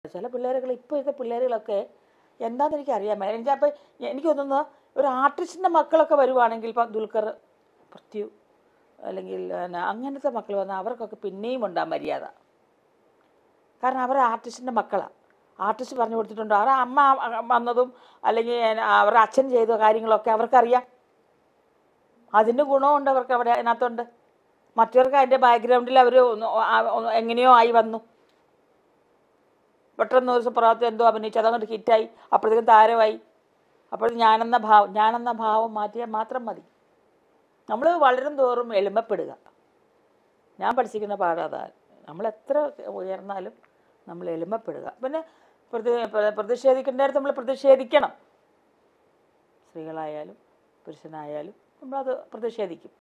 ചില പിള്ളേരുകൾ ഇപ്പോഴത്തെ പിള്ളേരുകളൊക്കെ എന്താണെന്ന് എനിക്കറിയാൻ മേല എനിക്ക് അപ്പം എനിക്ക് തോന്നുന്നു ഒരു ആർട്ടിസ്റ്റിൻ്റെ മക്കളൊക്കെ വരുവാണെങ്കിൽ ഇപ്പം ദുൽഖർ പൃഥ്വി അല്ലെങ്കിൽ പിന്നെ അങ്ങനത്തെ മക്കൾ വന്നാൽ അവർക്കൊക്കെ പിന്നെയും ഉണ്ടാകും മര്യാദ കാരണം അവർ ആർട്ടിസ്റ്റിൻ്റെ മക്കളാണ് ആർട്ടിസ്റ്റ് പറഞ്ഞു കൊടുത്തിട്ടുണ്ട് അവരുടെ അമ്മ വന്നതും അല്ലെങ്കിൽ അവരുടെ അച്ഛൻ ചെയ്ത കാര്യങ്ങളൊക്കെ അവർക്കറിയാം അതിൻ്റെ ഗുണമുണ്ട് അവർക്ക് അവിടെ അതിനകത്തുണ്ട് മറ്റവർക്ക് അതിൻ്റെ ബാക്ക്ഗ്രൗണ്ടിൽ അവർ എങ്ങനെയോ ആയി വന്നു പെട്ടെന്ന് ഒരു പ്രാവത്തിൽ എന്തോ അഭിനയിച്ചു അതങ്ങോട്ട് ഹിറ്റായി അപ്പോഴത്തേക്കും താരമായി അപ്പോൾ ഞാനെന്ന ഭാവം ഞാനെന്ന ഭാവം മാറ്റിയാൽ മാത്രം മതി നമ്മൾ വളരും തോറും എളിമപ്പെടുക ഞാൻ പഠിച്ചിരിക്കുന്ന പാഠം അതാണ് നമ്മൾ എത്ര ഉയർന്നാലും നമ്മൾ എളിമപ്പെടുക പിന്നെ പ്രതി പ്രതിഷേധിക്കേണ്ടടുത്ത് നമ്മൾ പ്രതിഷേധിക്കണം സ്ത്രീകളായാലും പുരുഷനായാലും നമ്മളത് പ്രതിഷേധിക്കും